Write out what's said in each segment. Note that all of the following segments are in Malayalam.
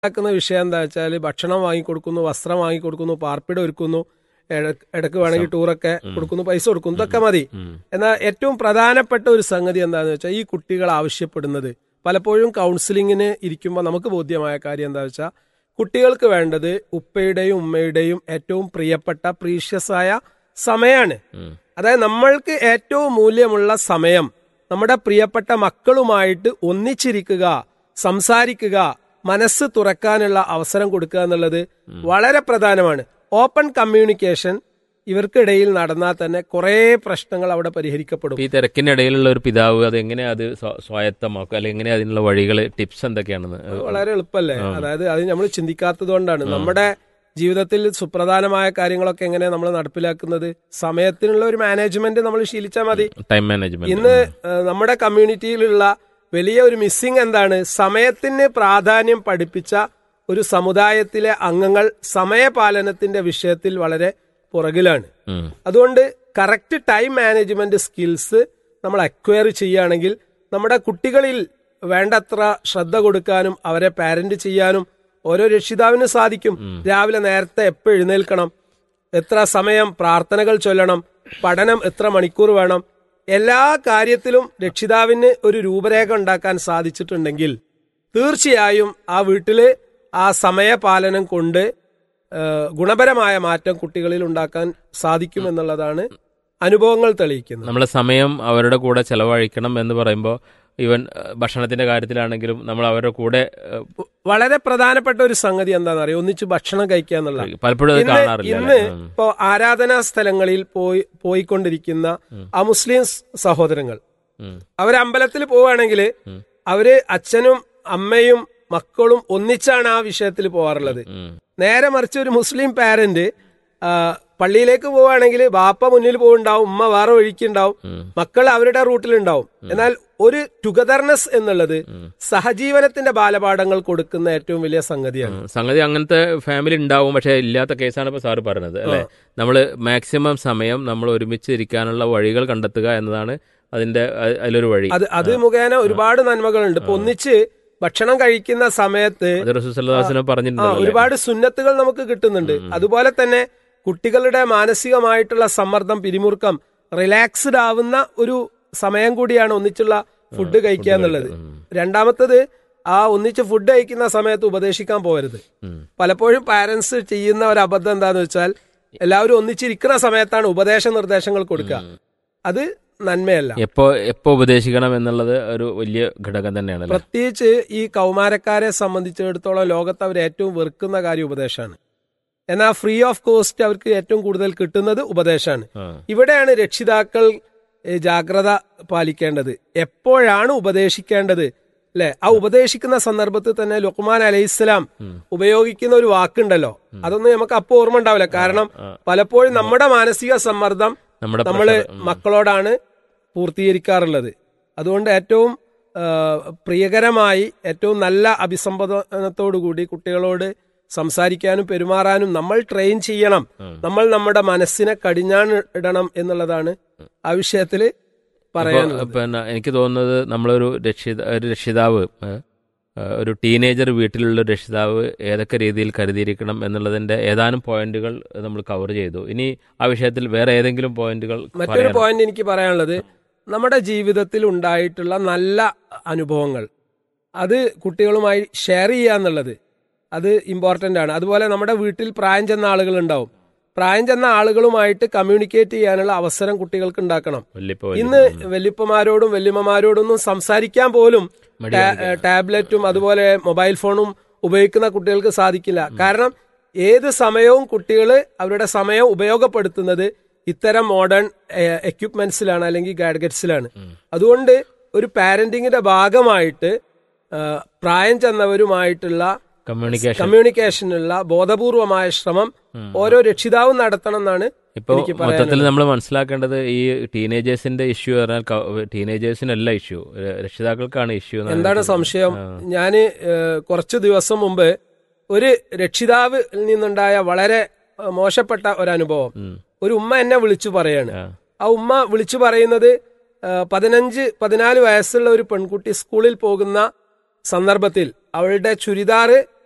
മനസ്സിലാക്കുന്ന വിഷയം എന്താ വെച്ചാൽ ഭക്ഷണം വാങ്ങിക്കൊടുക്കുന്നു വസ്ത്രം വാങ്ങിക്കൊടുക്കുന്നു പാർപ്പിടം ഒരുക്കുന്നു ഇട- ഇടയ്ക്ക് വേണമെങ്കിൽ ടൂറൊക്കെ കൊടുക്കുന്നു പൈസ കൊടുക്കുന്നു ഇതൊക്കെ മതി എന്നാൽ ഏറ്റവും പ്രധാനപ്പെട്ട ഒരു സംഗതി എന്താണെന്ന് വെച്ചാൽ ഈ കുട്ടികൾ ആവശ്യപ്പെടുന്നത് പലപ്പോഴും കൗൺസിലിങ്ങിന് ഇരിക്കുമ്പോൾ നമുക്ക് ബോധ്യമായ കാര്യം എന്താ വെച്ചാൽ കുട്ടികൾക്ക് വേണ്ടത് ഉപ്പയുടെയും ഉമ്മയുടെയും ഏറ്റവും പ്രിയപ്പെട്ട പ്രീഷ്യസ് ആയ സമയമാണ് അതായത് നമ്മൾക്ക് ഏറ്റവും മൂല്യമുള്ള സമയം നമ്മുടെ പ്രിയപ്പെട്ട മക്കളുമായിട്ട് ഒന്നിച്ചിരിക്കുക സംസാരിക്കുക മനസ്സ് തുറക്കാനുള്ള അവസരം കൊടുക്കുക എന്നുള്ളത് വളരെ പ്രധാനമാണ് ഓപ്പൺ കമ്മ്യൂണിക്കേഷൻ ഇവർക്കിടയിൽ നടന്നാൽ തന്നെ കുറേ പ്രശ്നങ്ങൾ അവിടെ പരിഹരിക്കപ്പെടും ഇപ്പൊ ഈ തിരക്കിനിടയിലുള്ള ഒരു പിതാവ് അത് എങ്ങനെ അത് സ്വ- സ്വായത്തമാക്കും അല്ലെങ്കിൽ എങ്ങനെ അതിനുള്ള വഴികൾ ടിപ്സ് എന്തൊക്കെയാണെന്ന് അത് വളരെ എളുപ്പമല്ലേ അതായത് അത് നമ്മൾ ചിന്തിക്കാത്തത് കൊണ്ടാണ് നമ്മുടെ ജീവിതത്തിൽ സുപ്രധാനമായ കാര്യങ്ങളൊക്കെ എങ്ങനെ നമ്മൾ നടപ്പിലാക്കുന്നത് സമയത്തിനുള്ള ഒരു മാനേജ്മെന്റ് നമ്മൾ ശീലിച്ചാൽ മതി ടൈം മാനേജ്മെന്റ് ഇന്ന് ഏഹ്, നമ്മുടെ കമ്മ്യൂണിറ്റിയിലുള്ള വലിയ ഒരു മിസ്സിംഗ് എന്താണ് സമയത്തിന് പ്രാധാന്യം പഠിപ്പിച്ച ഒരു സമുദായത്തിലെ അംഗങ്ങൾ സമയപാലനത്തിന്റെ വിഷയത്തിൽ വളരെ പുറകിലാണ് ഉം. അതുകൊണ്ട് കറക്റ്റ് ടൈം മാനേജ്മെന്റ് സ്കിൽസ് നമ്മൾ അക്വയർ ചെയ്യുകയാണെങ്കിൽ നമ്മുടെ കുട്ടികളിൽ വേണ്ടത്ര ശ്രദ്ധ കൊടുക്കാനും അവരെ പാരന്റ് ചെയ്യാനും ഓരോ രക്ഷിതാവിനും സാധിക്കും രാവിലെ നേരത്തെ എപ്പോൾ എഴുന്നേൽക്കണം എത്ര സമയം പ്രാർത്ഥനകൾ ചൊല്ലണം പഠനം എത്ര മണിക്കൂർ വേണം എല്ലാ കാര്യത്തിലും രക്ഷിതാവിന് ഒരു രൂപരേഖ ഉണ്ടാക്കാൻ സാധിച്ചിട്ടുണ്ടെങ്കിൽ തീർച്ചയായും ആ വീട്ടില് ആ സമയപാലനം കൊണ്ട് ഏഹ്, ഗുണപരമായ മാറ്റം കുട്ടികളിൽ ഉണ്ടാക്കാൻ സാധിക്കുമെന്നുള്ളതാണ് അനുഭവങ്ങൾ തെളിയിക്കുന്നത് നമ്മളെ സമയം അവരുടെ കൂടെ ചെലവഴിക്കണം എന്ന് പറയുമ്പോൾ ഈവൻ ഏഹ്, ഭക്ഷണത്തിന്റെ കാര്യത്തിലാണെങ്കിലും നമ്മൾ അവരുടെ കൂടെ ഏഹ്, വളരെ പ്രധാനപ്പെട്ട ഒരു സംഗതി എന്താണെന്ന് അറിയാം ഒന്നിച്ച് ഭക്ഷണം കഴിക്കുക എന്നുള്ള പലപ്പോഴും അത് ഇന്ന് കാണാറില്ല ഇന്ന് അല്ലേ? ഉം. ഇപ്പോ ആരാധനാ സ്ഥലങ്ങളിൽ പോയി പോയിക്കൊണ്ടിരിക്കുന്ന ആ മുസ്ലിം സഹോദരങ്ങൾ ഉം. അവര് അമ്പലത്തിൽ പോവുകയാണെങ്കിൽ അവര് അച്ഛനും അമ്മയും മക്കളും ഒന്നിച്ചാണ് ആ വിഷയത്തിൽ പോകാറുള്ളത് ഉം. നേരെ മറിച്ച് ഒരു മുസ്ലിം പാരന്റ് പള്ളിയിലേക്ക് പോവുകയാണെങ്കിൽ ബാപ്പ മുന്നിൽ പോകുണ്ടാവും ഉമ്മ വേറെ വഴിക്കുണ്ടാവും മക്കൾ അവരുടെ റൂട്ടിലുണ്ടാവും എന്നാൽ ഒരു ടുഗദർനെസ് എന്നുള്ളത് സഹജീവനത്തിന്റെ ബാലപാഠങ്ങൾ കൊടുക്കുന്ന ഏറ്റവും വലിയ സംഗതിയാണ് ഉം. സംഗതി അങ്ങനത്തെ ഫാമിലി ഉണ്ടാവും പക്ഷെ ഇല്ലാത്ത കേസാണ് ഇപ്പൊ സാറ് പറഞ്ഞത് അല്ലെ നമ്മൾ മാക്സിമം സമയം നമ്മൾ ഒരുമിച്ച് ഇരിക്കാനുള്ള വഴികൾ കണ്ടെത്തുക എന്നതാണ് അതിന്റെ അ- അതിലൊരു വഴി അത് അത് മുഖേന ഒരുപാട് നന്മകളുണ്ട് ഇപ്പൊ ഒന്നിച്ച് ഭക്ഷണം കഴിക്കുന്ന സമയത്ത് അത് റസൂസല്ലാസിനെ ആ പറഞ്ഞിട്ടുണ്ടല്ലോ ഒരുപാട് സുന്നത്തുകൾ നമുക്ക് കിട്ടുന്നുണ്ട് അതുപോലെ തന്നെ കുട്ടികളുടെ മാനസികമായിട്ടുള്ള സമ്മർദ്ദം പിരിമുറുക്കം റിലാക്സ്ഡ് ആവുന്ന ഒരു സമയം കൂടിയാണ് ഒന്നിച്ചുള്ള ഫുഡ് കഴിക്കുക എന്നുള്ളത് രണ്ടാമത്തത് ആ ഒന്നിച്ച് ഫുഡ് കഴിക്കുന്ന സമയത്ത് ഉപദേശിക്കാൻ പോകരുത് പലപ്പോഴും പാരന്റ്സ് ചെയ്യുന്ന ഒരു അബദ്ധം എന്താന്ന് വെച്ചാൽ എല്ലാവരും ഒന്നിച്ചിരിക്കുന്ന സമയത്താണ് ഉപദേശ നിർദ്ദേശങ്ങൾ കൊടുക്കുക അത് നന്മയല്ല എപ്പോ എപ്പോ ഉപദേശിക്കണം എന്നുള്ളത് ഒരു വലിയ ഘടകം തന്നെയാണ് അല്ലേ? പ്രത്യേകിച്ച് ഈ കൗമാരക്കാരെ സംബന്ധിച്ചിടത്തോളം ലോകത്ത് അവർ ഏറ്റവും വെറുക്കുന്ന കാര്യം ഉപദേശമാണ് എന്നാൽ ഫ്രീ ഓഫ് കോസ്റ്റ് അവർക്ക് ഏറ്റവും കൂടുതൽ കിട്ടുന്നത് ഉപദേശമാണ് ആ. ഇവിടെയാണ് രക്ഷിതാക്കൾ ഏ, ജാഗ്രത പാലിക്കേണ്ടത് എപ്പോഴാണ് ഉപദേശിക്കേണ്ടത് അല്ലെ ആ ഉപദേശിക്കുന്ന സന്ദർഭത്തിൽ തന്നെ ലുക്മാൻ അലൈഹിസ്സലാം ഉപയോഗിക്കുന്ന ഒരു വാക്കുണ്ടല്ലോ അതൊന്നും നമുക്ക് അപ്പോൾ ഓർമ്മ ഉണ്ടാവില്ല കാരണം പലപ്പോഴും നമ്മുടെ മാനസിക സമ്മർദ്ദം നമ്മുടെ നമ്മള് pressure, ഉം. മക്കളോടാണ് പൂർത്തീകരിക്കാറുള്ളത് അതുകൊണ്ട് ഏറ്റവും ആ, പ്രിയകരമായി ഏറ്റവും നല്ല അഭിസംബോധനത്തോടുകൂടി കുട്ടികളോട് സംസാരിക്കാനും പെരുമാറാനും നമ്മൾ ട്രെയിൻ ചെയ്യണം നമ്മൾ നമ്മുടെ മനസ്സിനെ കടിഞ്ഞാണ് ഇടണം എന്നുള്ളതാണ് ആ വിഷയത്തിൽ ഇപ്പൊ, പറയാനുള്ളത് പിന്നെ എനിക്ക് തോന്നുന്നത് നമ്മളൊരു രക്ഷിത ഒരു രക്ഷിതാവ് ഏ, ഏ, ഒരു ടീനേജർ വീട്ടിലുള്ള ഒരു രക്ഷിതാവ് ഏതൊക്കെ രീതിയിൽ കരുതിയിരിക്കണം എന്നുള്ളതിന്റെ ഏതാനും പോയിന്റുകൾ നമ്മൾ കവർ ചെയ്തു ഇനി ആ വിഷയത്തിൽ വേറെ ഏതെങ്കിലും പോയിന്റുകൾ മറ്റൊരു പറയാനോ? പോയിന്റ് എനിക്ക് പറയാനുള്ളത് നമ്മുടെ ജീവിതത്തിൽ ഉണ്ടായിട്ടുള്ള നല്ല അനുഭവങ്ങൾ അത് കുട്ടികളുമായി ഷെയർ ചെയ്യുക എന്നുള്ളത് അത് ഇമ്പോർട്ടന്റ് ആണ് അതുപോലെ നമ്മുടെ വീട്ടിൽ പ്രായം ചെന്ന ആളുകൾ ഉണ്ടാവും പ്രായം ചെന്ന ആളുകളുമായിട്ട് കമ്മ്യൂണിക്കേറ്റ് ചെയ്യാനുള്ള അവസരം കുട്ടികൾക്ക് ഉണ്ടാക്കണം വല്യപ്പ ഇന്ന് വല്യമ്മ. വല്യപ്പമാരോടും വല്യമ്മമാരോടൊന്നും സംസാരിക്കാൻ പോലും ടാ- ടാബ്ലറ്റും അതുപോലെ മൊബൈൽ ഫോണും ഉപയോഗിക്കുന്ന കുട്ടികൾക്ക് സാധിക്കില്ല കാരണം ഏത് സമയവും കുട്ടികൾ അവരുടെ സമയം ഉപയോഗപ്പെടുത്തുന്നത് ഇത്തരം മോഡേൺ എക്യുപ്മെന്റ്സിലാണ് അല്ലെങ്കിൽ ഗാഡ്ഗറ്റ്സിലാണ് അതുകൊണ്ട് ഒരു പാരന്റിങ്ങിന്റെ ഭാഗമായിട്ട് ആ, പ്രായം ചെന്നവരുമായിട്ടുള്ള കമ്മ്യൂണിക്കേഷൻ കമ്മ്യൂണിക്കേഷനുള്ള ബോധപൂർവമായ ശ്രമം ഓരോ രക്ഷിതാവും നടത്തണം എന്നാണ് ഇപ്പൊ എനിക്ക് മൊത്തത്തിൽ പറയാനുള്ളത് നമ്മൾ മനസ്സിലാക്കേണ്ടത് ഈ ടീനേജേഴ്സിന്റെ ഇഷ്യൂ പറഞ്ഞാൽ ടീനേജേഴ്സിനല്ല ഇഷ്യൂ രക്ഷിതാക്കൾക്കാണ് ഇഷ്യൂ എന്താണ് സംശയം ഞാന് ഏഹ്, കുറച്ചു ദിവസം മുമ്പ് ഒരു രക്ഷിതാവിൽ നിന്നുണ്ടായ വളരെ ഏഹ്, മോശപ്പെട്ട ഒരു അനുഭവം ഒരു ഉമ്മ എന്നെ വിളിച്ചു പറയാണ് ആ. ആ ഉമ്മ വിളിച്ചു പറയുന്നത് ഏഹ്, പതിനഞ്ച് പതിനാല് വയസ്സുള്ള ഒരു പെൺകുട്ടി സ്കൂളിൽ പോകുന്ന സന്ദർഭത്തിൽ അവളുടെ ചുരിദാറ്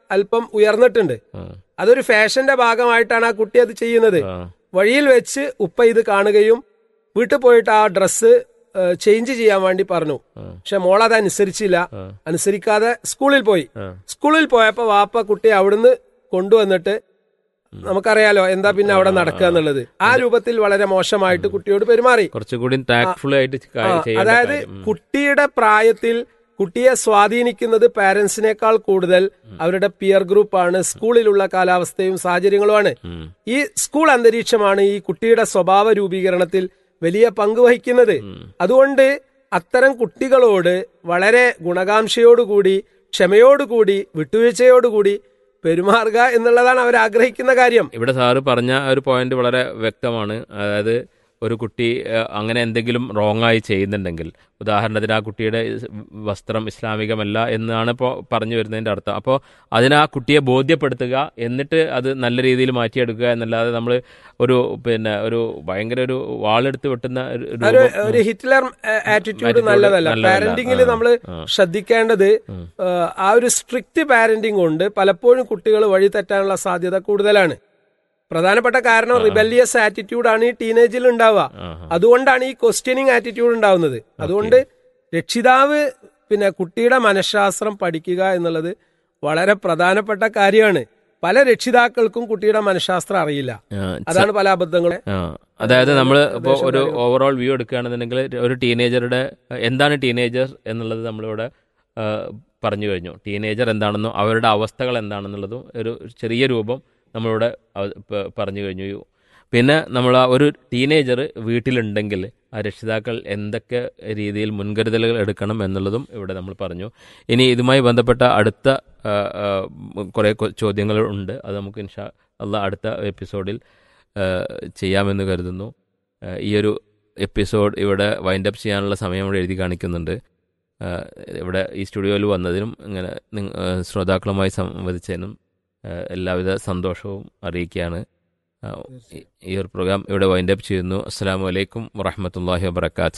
അല്പം ഉയർന്നിട്ടുണ്ട് ആ, അതൊരു ഫാഷന്റെ ഭാഗമായിട്ടാണ് ആ കുട്ടി അത് ചെയ്യുന്നത് ആ, വഴിയിൽ വെച്ച് ഉപ്പ ഇത് കാണുകയും വീട്ടിൽ പോയിട്ട് ആ ഡ്രസ്സ് ചേഞ്ച് ചെയ്യാൻ വേണ്ടി പറഞ്ഞു ആ. പക്ഷെ മോൾ അത് അനുസരിച്ചില്ല ആ. അനുസരിക്കാതെ സ്കൂളിൽ പോയി ആ. സ്കൂളിൽ പോയപ്പോ വാപ്പ കുട്ടി അവിടുന്ന് കൊണ്ടുവന്നിട്ട് നമുക്കറിയാലോ എന്താ പിന്നെ അവിടെ നടക്കുക എന്നുള്ളത് ആ രൂപത്തിൽ വളരെ മോശമായിട്ട് കുട്ടിയോട് പെരുമാറി കുറച്ചുകൂടി ടാക്ട്ഫുൾ ആയിട്ട് ആ, കാര്യം ചെയ്യേണ്ട അതായത് കാര്യം. ഉം. കുട്ടിയുടെ പ്രായത്തിൽ കുട്ടിയെ സ്വാധീനിക്കുന്നത് പാരന്റ്സിനേക്കാൾ കൂടുതൽ അവരുടെ പിയർ ഗ്രൂപ്പാണ് സ്കൂളിലുള്ള കാലാവസ്ഥയും സാഹചര്യങ്ങളുമാണ് ഉം. ഈ സ്കൂൾ അന്തരീക്ഷമാണ് ഈ കുട്ടിയുടെ സ്വഭാവ രൂപീകരണത്തിൽ വലിയ പങ്ക് വഹിക്കുന്നത് അതുകൊണ്ട് അത്തരം കുട്ടികളോട് വളരെ ഗുണകാംക്ഷയോടുകൂടി ക്ഷമയോടുകൂടി വിട്ടുവീഴ്ചയോടുകൂടി പെരുമാറുക എന്നുള്ളതാണ് അവർ ആഗ്രഹിക്കുന്ന കാര്യം ഇവിടെ സാറ് പറഞ്ഞ ഒരു പോയിന്റ് വളരെ വ്യക്തമാണ് അതായത് ഒരു കുട്ടി ഏഹ്, അങ്ങനെ എന്തെങ്കിലും റോങ് ആയി ചെയ്യുന്നുണ്ടെങ്കിൽ ഉദാഹരണത്തിന് ആ കുട്ടിയുടെ ഇസ് വസ്ത്രം ഇസ്ലാമികമല്ല എന്നാണ് ഇപ്പോൾ പറഞ്ഞു വരുന്നതിൻ്റെ അർത്ഥം അപ്പോൾ അതിന് ആ കുട്ടിയെ ബോധ്യപ്പെടുത്തുക എന്നിട്ട് അത് നല്ല രീതിയിൽ മാറ്റിയെടുക്കുക എന്നല്ലാതെ നമ്മൾ ഒരു പിന്നെ ഒരു ഭയങ്കര ഒരു വാളെടുത്ത് വെട്ടുന്ന ഒരു ഒരു രൂപം ഒരു ഹിറ്റ്ലർ ആറ്റിറ്റ്യൂഡ് Attitude നല്ലതല്ല നല്ലതല്ല. പാരന്റിങ്ങിൽ ആ, നമ്മൾ ആ. ശ്രദ്ധിക്കേണ്ടത് ആ, ആ ഒരു സ്ട്രിക്റ്റ് പാരന്റിങ് കൊണ്ട് പലപ്പോഴും കുട്ടികൾ വഴി തെറ്റാനുള്ള സാധ്യത കൂടുതലാണ് പ്രധാനപ്പെട്ട കാരണം റിബല്ലിയസ് ആറ്റിറ്റ്യൂഡ് ആണ് ഈ ടീനേജിൽ ഉണ്ടാവുക ആഹാ. അതുകൊണ്ടാണ് ഈ ക്വസ്റ്റ്യനിങ് ആറ്റിറ്റ്യൂഡ് ഉണ്ടാവുന്നത് അതുകൊണ്ട് രക്ഷിതാവ് പിന്നെ കുട്ടിയുടെ മനഃശാസ്ത്രം പഠിക്കുക എന്നുള്ളത് വളരെ പ്രധാനപ്പെട്ട കാര്യമാണ് പല രക്ഷിതാക്കൾക്കും കുട്ടിയുടെ മനഃശാസ്ത്രം അറിയില്ല ആ, അതാണ് പല അബദ്ധങ്ങളും ആ, അതായത് നമ്മൾ ഇപ്പോൾ ഏകദേശം ഒരു കാര്യങ്ങൾ. ഓവറോൾ വ്യൂ എടുക്കുകയാണെന്നുണ്ടെങ്കിൽ ഒരു ടീനേജറുടെ എന്താണ് ടീനേജർ എന്നുള്ളത് നമ്മളിവിടെ ആ, പറഞ്ഞു കഴിഞ്ഞു ടീനേജർ എന്താണെന്നും അവരുടെ അവസ്ഥകൾ എന്താണെന്നുള്ളതും ഒരു ചെറിയ രൂപം നമ്മളിവിടെ അവ- പ- പറഞ്ഞു കഴിഞ്ഞു പിന്നെ നമ്മൾ ആ ഒരു ടീനേജർ വീട്ടിലുണ്ടെങ്കിൽ ആ രക്ഷിതാക്കൾ എന്തൊക്കെ രീതിയിൽ മുൻകരുതലുകൾ എടുക്കണം എന്നുള്ളതും ഇവിടെ നമ്മൾ പറഞ്ഞു ഇനി ഇതുമായി ബന്ധപ്പെട്ട അടുത്ത ആ, ആ, കുറേ കൊ- ചോദ്യങ്ങൾ ഉണ്ട് അത് നമുക്ക് ഇൻഷാ അല്ല അടുത്ത എപ്പിസോഡിൽ ആ, ചെയ്യാമെന്ന് കരുതുന്നു ആ, ഈ ഒരു എപ്പിസോഡ് ഇവിടെ വൈൻഡ് അപ്പ് ചെയ്യാനുള്ള സമയം ഇവിടെ എഴുതി കാണിക്കുന്നുണ്ട് ആ, ഇവിടെ ഈ സ്റ്റുഡിയോയിൽ വന്നതിനും ഇങ്ങനെ നിങ്ങ- ആ, ശ്രോതാക്കളുമായി സംവദിച്ചതിനും ആ, എല്ലാവിധ സന്തോഷവും അറിയിക്കുകയാണ് ആ, ഈ- ഈ ഒരു പ്രോഗ്രാം ഇവിടെ വൈൻഡ് അപ്പ് ചെയ്യുന്നു അസ്സാം വലൈക്കും വറഹമത്തല്ലാഹി വബർക്കാത്ത്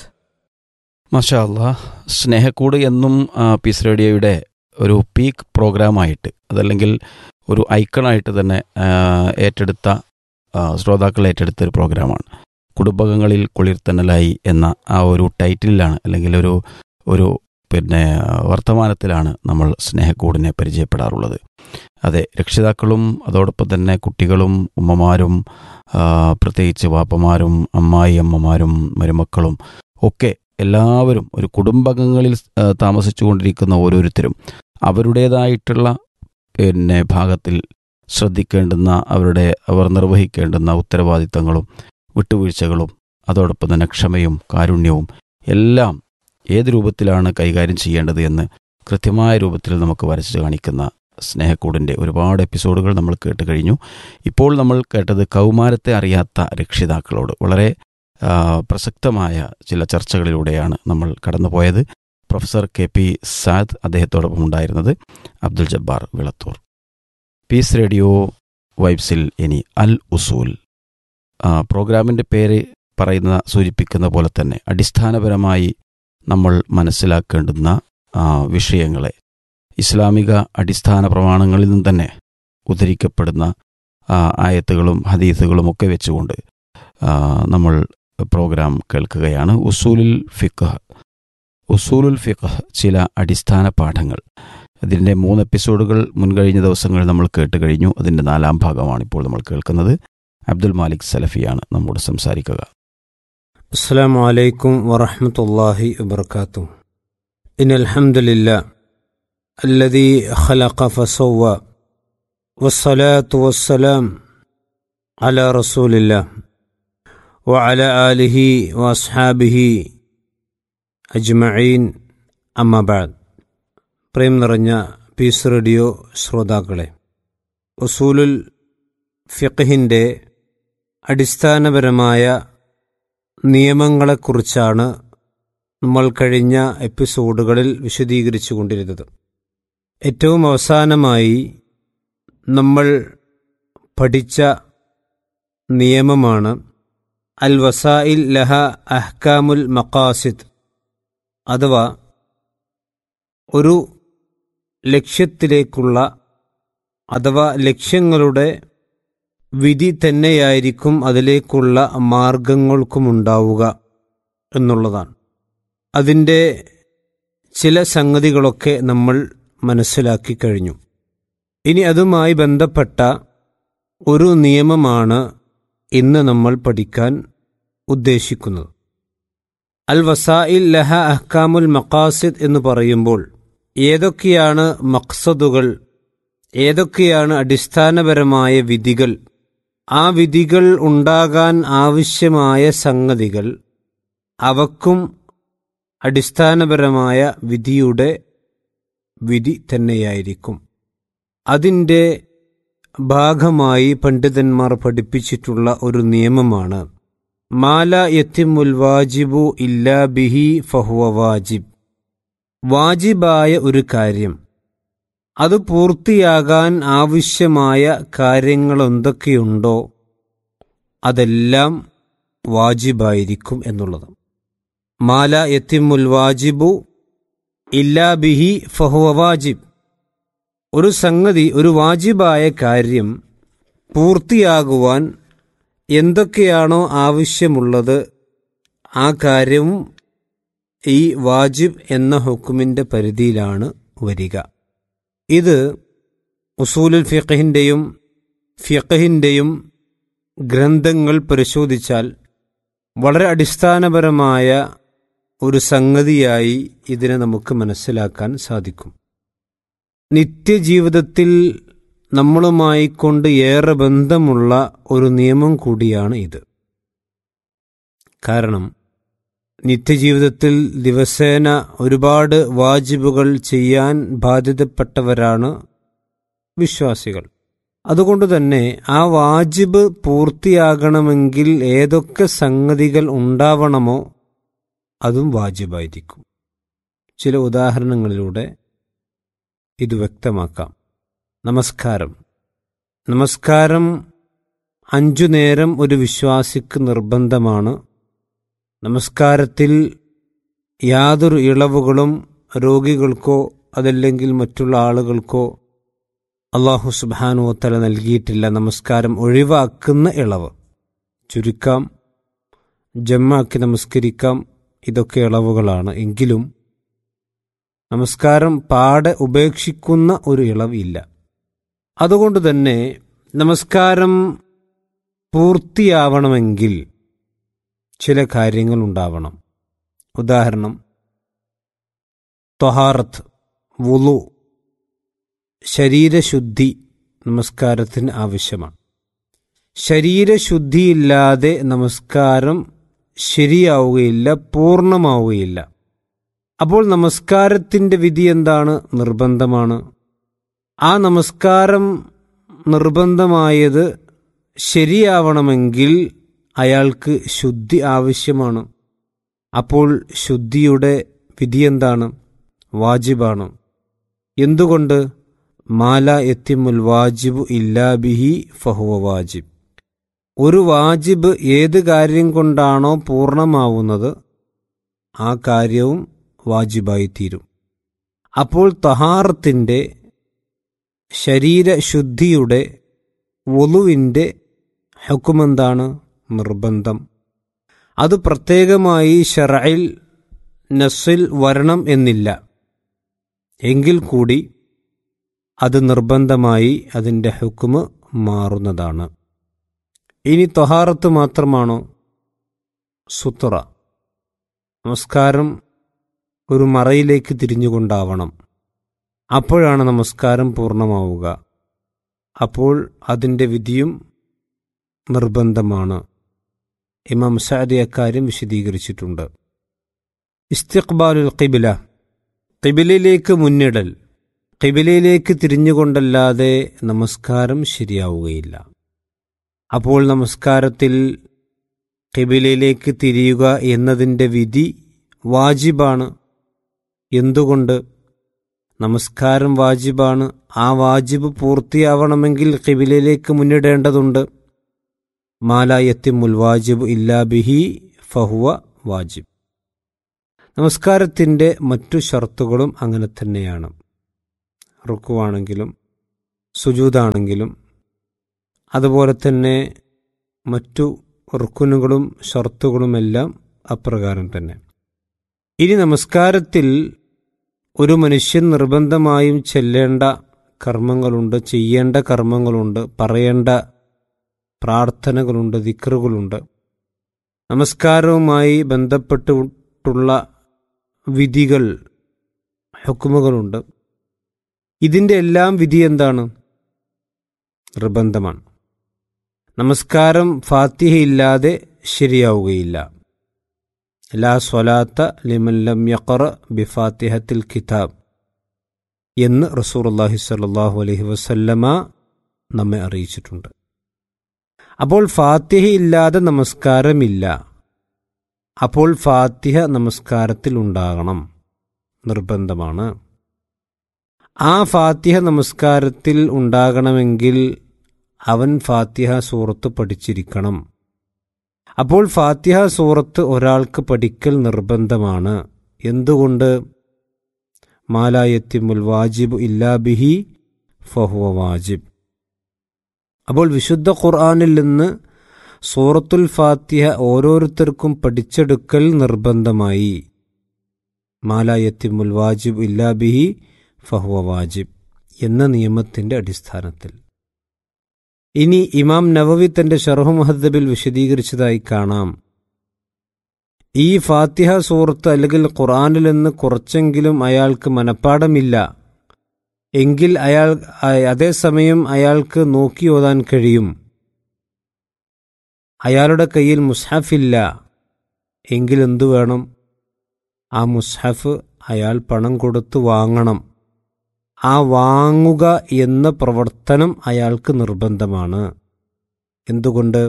മാഷാ അല്ലാ സ്നേഹക്കൂട് എന്നും ആ, പീസ് റേഡിയോയുടെ ഒരു പീക്ക് പ്രോഗ്രാമായിട്ട് അതല്ലെങ്കിൽ ഒരു ഐക്കണായിട്ട് തന്നെ ആ, ഏറ്റെടുത്ത ആ, ശ്രോതാക്കൾ ഏറ്റെടുത്ത ഒരു പ്രോഗ്രാമാണ് കുടുംബകങ്ങളിൽ കുളിർത്തന്നലായി എന്ന ആ ഒരു ടൈറ്റിലാണ് അല്ലെങ്കിൽ ഒരു ഒരു പിന്നെ വർത്തമാനത്തിലാണ് നമ്മൾ സ്നേഹക്കൂടിനെ പരിചയപ്പെടാറുള്ളത് അതെ രക്ഷിതാക്കളും അതോടൊപ്പം തന്നെ കുട്ടികളും ഉമ്മമാരും ആ, പ്രത്യേകിച്ച് വാപ്പമാരും അമ്മായി അമ്മമാരും മരുമക്കളും ഒക്കെ എല്ലാവരും ഒരു കുടുംബാംഗങ്ങളിൽ ആ, താമസിച്ചുകൊണ്ടിരിക്കുന്ന ഓരോരുത്തരും അവരുടേതായിട്ടുള്ള പിന്നെ ഭാഗത്തിൽ ശ്രദ്ധിക്കേണ്ടുന്ന അവരുടെ അവർ നിർവഹിക്കേണ്ടുന്ന ഉത്തരവാദിത്തങ്ങളും വിട്ടുവീഴ്ചകളും അതോടൊപ്പം തന്നെ ക്ഷമയും കാരുണ്യവും എല്ലാം ഏത് രൂപത്തിലാണ് കൈകാര്യം ചെയ്യേണ്ടത് എന്ന് കൃത്യമായ രൂപത്തിൽ നമുക്ക് വരച്ചു കാണിക്കുന്ന സ്നേഹക്കൂടിൻ്റെ ഒരുപാട് എപ്പിസോഡുകൾ നമ്മൾ കേട്ട് കഴിഞ്ഞു ഇപ്പോൾ നമ്മൾ കേട്ടത് കൗമാരത്തെ അറിയാത്ത രക്ഷിതാക്കളോട് വളരെ ആ, പ്രസക്തമായ ചില ചർച്ചകളിലൂടെയാണ് നമ്മൾ കടന്നുപോയത് പ്രൊഫസർ കെ പി സാദ് അദ്ദേഹത്തോടൊപ്പം ഉണ്ടായിരുന്നത് അബ്ദുൽ ജബ്ബാർ വിളത്തൂർ പീസ് റേഡിയോ വൈബ്സിൽ ഇനി അൽ ഉസൂൽ ആ, പ്രോഗ്രാമിൻ്റെ പേര് പറയുന്ന സൂചിപ്പിക്കുന്ന പോലെ തന്നെ അടിസ്ഥാനപരമായി നമ്മൾ മനസ്സിലാക്കേണ്ടുന്ന ആ, വിഷയങ്ങളെ ഇസ്ലാമിക അടിസ്ഥാന പ്രമാണങ്ങളിൽ നിന്ന് തന്നെ ഉദ്ധരിക്കപ്പെടുന്ന ആ, ആയത്തുകളും ഹദീസുകളും ഒക്കെ വെച്ചുകൊണ്ട് ആ, നമ്മൾ പ്രോഗ്രാം കേൾക്കുകയാണ് ഉസൂലുൽ ഫിഖ് ഉസൂലുൽ ഫിഖ് ചില അടിസ്ഥാന പാഠങ്ങൾ ഇതിൻ്റെ മൂന്ന് എപ്പിസോഡുകൾ മുൻകഴിഞ്ഞ ദിവസങ്ങളിൽ നമ്മൾ കേട്ട് കഴിഞ്ഞു അതിൻ്റെ നാലാം ഭാഗമാണ് ഇപ്പോൾ നമ്മൾ കേൾക്കുന്നത് അബ്ദുൽ മാലിക് സലഫിയാണ് നമ്മോട് സംസാരിക്കുക السلام عليكم ورحمة الله وبركاته إن الحمد لله الذي خلق فسوى والصلاة والسلام على رسول الله وعلى آله وأصحابه أجمعين أما بعد പ്രേം നിറഞ്ഞ പീസ് റേഡിയോ ശ്രോതാക്കളെ ഉസൂലുൽ ഫിഖഹിൻ്റെ അടിസ്ഥാനപരമായ നിയമങ്ങളെക്കുറിച്ചാണ് നമ്മൾ കഴിഞ്ഞ എപ്പിസോഡുകളിൽ വിശദീകരിച്ചു കൊണ്ടിരുന്നത് ഏറ്റവും അവസാനമായി നമ്മൾ പഠിച്ച നിയമമാണ് അൽ വസായിൽ ലഹ അഹ്കാമുൽ മക്കാസിദ് അഥവാ ഒരു ലക്ഷ്യത്തിലേക്കുള്ള അഥവാ ലക്ഷ്യങ്ങളുടെ വിധി തന്നെയായിരിക്കും അതിലേക്കുള്ള മാർഗങ്ങൾക്കുമുണ്ടാവുക എന്നുള്ളതാണ് അതിൻ്റെ ചില സംഗതികളൊക്കെ നമ്മൾ മനസ്സിലാക്കി കഴിഞ്ഞു ഇനി അതുമായി ബന്ധപ്പെട്ട ഒരു നിയമമാണ് ഇന്ന് നമ്മൾ പഠിക്കാൻ ഉദ്ദേശിക്കുന്നത് അൽ വസായിൽ ലഹ അഹ്കാമുൽ മക്കാസിദ് എന്ന് പറയുമ്പോൾ ഏതൊക്കെയാണ് മക്സദുകൾ ഏതൊക്കെയാണ് അടിസ്ഥാനപരമായ വിധികൾ ആ വിധികൾ ഉണ്ടാകാൻ ആവശ്യമായ സംഗതികൾ അവക്കും അടിസ്ഥാനപരമായ വിധിയുടെ വിധി തന്നെയായിരിക്കും അതിൻ്റെ ഭാഗമായി പണ്ഡിതന്മാർ പഠിപ്പിച്ചിട്ടുള്ള ഒരു നിയമമാണ് മാല യത്തിമുൽ വാജിബു ഇല്ലാ ബിഹി ഫഹുവ വാജിബ് വാജിബായ ഒരു കാര്യം അത് പൂർത്തിയാകാൻ ആവശ്യമായ കാര്യങ്ങൾ എന്തൊക്കെയുണ്ടോ അതെല്ലാം വാജിബായിരിക്കും എന്നുള്ളത് മാല യത്തിമുൽ വാജിബു ഇല്ലാ ബിഹി ഫഹുവ വാജിബ് ഒരു സംഗതി ഒരു വാജിബായ കാര്യം പൂർത്തിയാകുവാൻ എന്തൊക്കെയാണോ ആവശ്യമുള്ളത് ആ കാര്യവും ഈ വാജിബ് എന്ന ഹുക്കുമിൻ്റെ പരിധിയിലാണ് വരിക ഇത് ഉസൂലുൽ ഫിഖഹിൻ്റെയും ഫിഖഹിൻ്റെയും ഗ്രന്ഥങ്ങൾ പരിശോധിച്ചാൽ വളരെ അടിസ്ഥാനപരമായ ഒരു സംഗതിയായി ഇതിനെ നമുക്ക് മനസ്സിലാക്കാൻ സാധിക്കും നിത്യജീവിതത്തിൽ നമ്മളുമായി കൊണ്ട് ഏറെ ബന്ധമുള്ള ഒരു നിയമം കൂടിയാണ് ഇത് കാരണം നിത്യജീവിതത്തിൽ ദിവസേന ഒരുപാട് വാജിബുകൾ ചെയ്യാൻ ബാധ്യതപ്പെട്ടവരാണ് വിശ്വാസികൾ അതുകൊണ്ട് തന്നെ ആ വാജിബ് പൂർത്തിയാകണമെങ്കിൽ ഏതൊക്കെ സംഗതികൾ ഉണ്ടാവണമോ അതും വാജിബായിരിക്കും ചില ഉദാഹരണങ്ങളിലൂടെ ഇത് വ്യക്തമാക്കാം നമസ്കാരം നമസ്കാരം അഞ്ചു നേരം ഒരു വിശ്വാസിക്ക് നിർബന്ധമാണ് നമസ്കാരത്തിൽ യാതൊരു ഇളവുകളും രോഗികൾക്കോ അതല്ലെങ്കിൽ മറ്റുള്ള ആളുകൾക്കോ അള്ളാഹു സുബാനുവത്തല നൽകിയിട്ടില്ല നമസ്കാരം ഒഴിവാക്കുന്ന ഇളവ് ചുരുക്കാം ജമ്മാക്കി നമസ്കരിക്കാം ഇതൊക്കെ ഇളവുകളാണ് എങ്കിലും നമസ്കാരം പാടെ ഉപേക്ഷിക്കുന്ന ഒരു ഇളവില്ല അതുകൊണ്ട് തന്നെ നമസ്കാരം പൂർത്തിയാവണമെങ്കിൽ ചില കാര്യങ്ങൾ ഉണ്ടാവണം ഉദാഹരണം ത്വഹാറത്ത് വുളു ശരീരശുദ്ധി നമസ്കാരത്തിന് ആവശ്യമാണ് ശരീരശുദ്ധിയില്ലാതെ നമസ്കാരം ശരിയാവുകയില്ല പൂർണ്ണമാവുകയില്ല അപ്പോൾ നമസ്കാരത്തിൻ്റെ വിധി എന്താണ് നിർബന്ധമാണ് ആ നമസ്കാരം നിർബന്ധമായത് ശരിയാവണമെങ്കിൽ അയാൾക്ക് ശുദ്ധി ആവശ്യമാണ് അപ്പോൾ ശുദ്ധിയുടെ വിധി എന്താണ് വാജിബാണ് എന്തുകൊണ്ട് മാല എത്തിമുൽ വാജിബു ഇല്ലാ ബിഹി ഫഹുവ വാജിബ് ഒരു വാജിബ് ഏത് കാര്യം കൊണ്ടാണോ പൂർണ്ണമാവുന്നത് ആ കാര്യവും വാജിബായിത്തീരും അപ്പോൾ തഹാറത്തിൻ്റെ ശരീരശുദ്ധിയുടെ വലുവിൻ്റെ ഹുക്കുമെന്താണ് നിർബന്ധം അത് പ്രത്യേകമായി ഷറയിൽ നസ്സിൽ വരണം എന്നില്ല എങ്കിൽ കൂടി അത് നിർബന്ധമായി അതിൻ്റെ ഹുക്കുമ് മാറുന്നതാണ് ഇനി തൊഹാറത്ത് മാത്രമാണോ സുത്തുറ നമസ്കാരം ഒരു മറയിലേക്ക് തിരിഞ്ഞുകൊണ്ടാവണം അപ്പോഴാണ് നമസ്കാരം പൂർണ്ണമാവുക അപ്പോൾ അതിൻ്റെ വിധിയും നിർബന്ധമാണ് ഇമാം സഅദി അക്കാര്യം വിശദീകരിച്ചിട്ടുണ്ട് ഇസ്തിഖ്ബാലുൽ ഖിബില ഖിബിലയിലേക്ക് മുന്നിടൽ ഖിബിലയിലേക്ക് തിരിഞ്ഞുകൊണ്ടല്ലാതെ നമസ്കാരം ശരിയാവുകയില്ല അപ്പോൾ നമസ്കാരത്തിൽ ഖിബിലയിലേക്ക് തിരിയുക എന്നതിൻ്റെ വിധി വാജിബാണ് എന്തുകൊണ്ട് നമസ്കാരം വാജിബാണ് ആ വാജിബ് പൂർത്തിയാവണമെങ്കിൽ ഖിബിലയിലേക്ക് മുന്നിടേണ്ടതുണ്ട് മാലായത്തിമുൽ വാജിബ് ഇല്ലാ ബിഹി ഫഹുവ വാജിബ് നമസ്കാരത്തിൻ്റെ മറ്റു ഷർത്തുകളും അങ്ങനെ തന്നെയാണ് റുക്കുവാണെങ്കിലും സുജൂതാണെങ്കിലും അതുപോലെ തന്നെ മറ്റു റുക്കുനുകളും ഷർത്തുകളുമെല്ലാം അപ്രകാരം തന്നെ ഇനി നമസ്കാരത്തിൽ ഒരു മനുഷ്യൻ നിർബന്ധമായും ചെല്ലേണ്ട കർമ്മങ്ങളുണ്ട് ചെയ്യേണ്ട കർമ്മങ്ങളുണ്ട് പറയേണ്ട പ്രാർത്ഥനകളുണ്ട് ദിക്റുകളുണ്ട് നമസ്കാരവുമായി ബന്ധപ്പെട്ടിട്ടുള്ള വിധികൾ ഹുക്കുമുകളുണ്ട് ഇതിൻ്റെ എല്ലാം വിധി എന്താണ് നിർബന്ധമാണ് നമസ്കാരം ഫാത്തിഹയില്ലാതെ ശരിയാവുകയില്ല ലാ സ്വലാത്ത ലിമല്ലം യഖറ ബിഫാത്തിഹത്തിൽ കിതാബ് എന്ന് റസൂർല്ലാഹി സ്വല്ലല്ലാഹു അലൈഹി വസല്ലമ നമ്മെ അറിയിച്ചിട്ടുണ്ട് അപ്പോൾ ഫാത്തിഹയില്ലാതെ നമസ്കാരമില്ല അപ്പോൾ ഫാത്തിഹ നമസ്കാരത്തിൽ ഉണ്ടാകണം നിർബന്ധമാണ് ആ ഫാത്തിഹ നമസ്കാരത്തിൽ ഉണ്ടാകണമെങ്കിൽ അവൻ ഫാത്തിഹ സൂറത്ത് പഠിച്ചിരിക്കണം അപ്പോൾ ഫാത്തിഹ സൂറത്ത് ഒരാൾക്ക് പഠിക്കൽ നിർബന്ധമാണ് എന്തുകൊണ്ട് മാലായത്തിമുൽ വാജിബ് ഇല്ലാ ബിഹി ഫഹുവ വാജിബ് അപ്പോൾ വിശുദ്ധ ഖുർആാനിൽ നിന്ന് സൂറത്തുൽ ഫാത്തിഹ ഓരോരുത്തർക്കും പഠിച്ചെടുക്കൽ നിർബന്ധമായി മാലായത്തിമുൽ വാജിബ് ഇല്ലാ ബിഹി ഫഹുവ വാജിബ് എന്ന നിയമത്തിന്റെ അടിസ്ഥാനത്തിൽ ഇനി ഇമാം നവവി തന്റെ ഷർഹു മുഹദ്ദബിൽ വിശദീകരിച്ചതായി കാണാം ഈ ഫാത്തിഹ സൂറത്ത് അല്ലെങ്കിൽ ഖുർആാനിൽ നിന്ന് കുറച്ചെങ്കിലും അയാൾക്ക് മനപ്പാടമില്ല എങ്കിൽ അയാൾ അതേസമയം അയാൾക്ക് നോക്കി ഓതാൻ കഴിയും അയാളുടെ കയ്യിൽ മുസ്ഹഫില്ല എങ്കിൽ എന്തു വേണം ആ മുസ്ഹഫ് അയാൾ പണം കൊടുത്ത് വാങ്ങണം ആ വാങ്ങുക എന്ന പ്രവർത്തനം അയാൾക്ക് നിർബന്ധമാണ് എന്തുകൊണ്ട്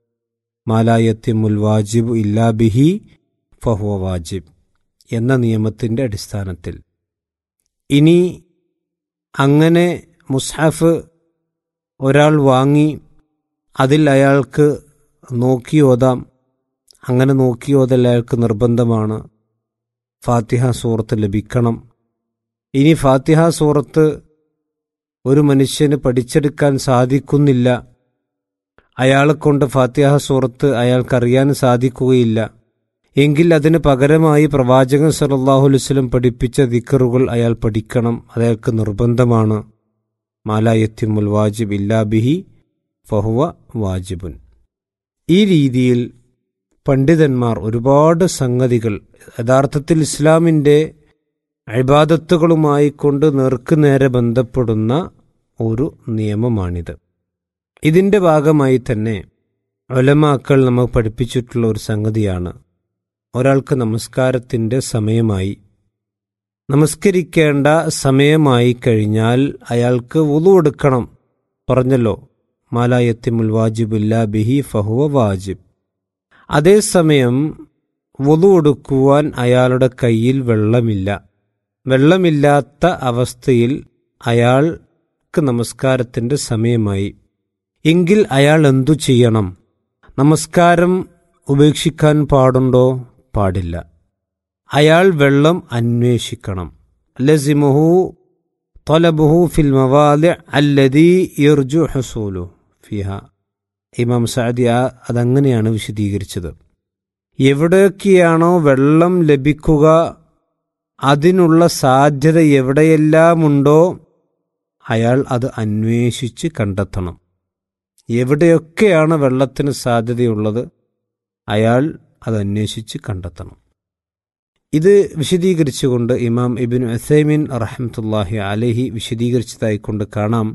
മാലായത്തിമുൽ വാജിബ് ഇല്ലാ ബിഹി ഫഹുവ വാജിബ് എന്ന നിയമത്തിൻ്റെ അടിസ്ഥാനത്തിൽ ഇനി അങ്ങനെ മുസ്ഹഫ് ഒരാൾ വാങ്ങി അതിൽ അയാൾക്ക് നോക്കി ഓതാം അങ്ങനെ നോക്കി ഓതൽ അയാൾക്ക് നിർബന്ധമാണ് ഫാത്തിഹ സൂറത്ത് ലഭിക്കണം ഇനി ഫാത്തിഹ സൂറത്ത് ഒരു മനുഷ്യന് പഠിച്ചെടുക്കാൻ സാധിക്കുന്നില്ല അയാളെ കൊണ്ട് ഫാത്തിഹ സൂറത്ത് അയാൾക്കറിയാൻ സാധിക്കുകയില്ല എങ്കിൽ അതിന് പകരമായി പ്രവാചകൻ സലല്ലാഹു വസ്ലം പഠിപ്പിച്ച ദിക്കറുകൾ അയാൾ പഠിക്കണം അയാൾക്ക് നിർബന്ധമാണ് മാലായത്തിമുൽ വാജിബ് ഇല്ലാ ബിഹി ഫഹുവ വാജിബുൻ ഈ രീതിയിൽ പണ്ഡിതന്മാർ ഒരുപാട് സംഗതികൾ യഥാർത്ഥത്തിൽ ഇസ്ലാമിൻ്റെ അഴിബാദത്തുകളുമായി കൊണ്ട് നേർക്കുനേരെ ബന്ധപ്പെടുന്ന ഒരു നിയമമാണിത് ഇതിൻ്റെ ഭാഗമായി തന്നെ ഒലമാക്കൾ നമുക്ക് പഠിപ്പിച്ചിട്ടുള്ള ഒരു സംഗതിയാണ് ഒരാൾക്ക് നമസ്കാരത്തിൻ്റെ സമയമായി നമസ്കരിക്കേണ്ട സമയമായി കഴിഞ്ഞാൽ അയാൾക്ക് വുളു എടുക്കണം പറഞ്ഞല്ലോ മാലായത്തിമുൽ വാജിബില്ല ബിഹി ഫഹുവ വാജിബ് അതേസമയം വുളു എടുക്കുവാൻ അയാളുടെ കയ്യിൽ വെള്ളമില്ല വെള്ളമില്ലാത്ത അവസ്ഥയിൽ അയാൾക്ക് നമസ്കാരത്തിൻ്റെ സമയമായി എങ്കിൽ അയാൾ എന്തു ചെയ്യണം നമസ്കാരം ഉപേക്ഷിക്കാൻ പാടുണ്ടോ പാടില്ല അയാൾ വെള്ളം അന്വേഷിക്കണം ലസിമുഹു തൊലബുഹു ഫിൽ മവാദി അല്ലദീ ഇർജു ഹസൂലു ഫിഹ ഇമാം സഅദി അതങ്ങനെയാണ് വിശദീകരിച്ചത് എവിടെയൊക്കെയാണോ വെള്ളം ലഭിക്കുക അതിനുള്ള സാധ്യത എവിടെയെല്ലാമുണ്ടോ അയാൾ അത് അന്വേഷിച്ച് കണ്ടെത്തണം എവിടെയൊക്കെയാണ് വെള്ളത്തിന് സാധ്യതയുള്ളത് അയാൾ അത് അന്വേഷിച്ച് കണ്ടെത്തണം ഇത് വിശദീകരിച്ചുകൊണ്ട് ഇമാം ഇബിൻ ഉസൈമിൻ റഹമത്തുല്ലാഹി അലഹി വിശദീകരിച്ചതായിക്കൊണ്ട് കാണാം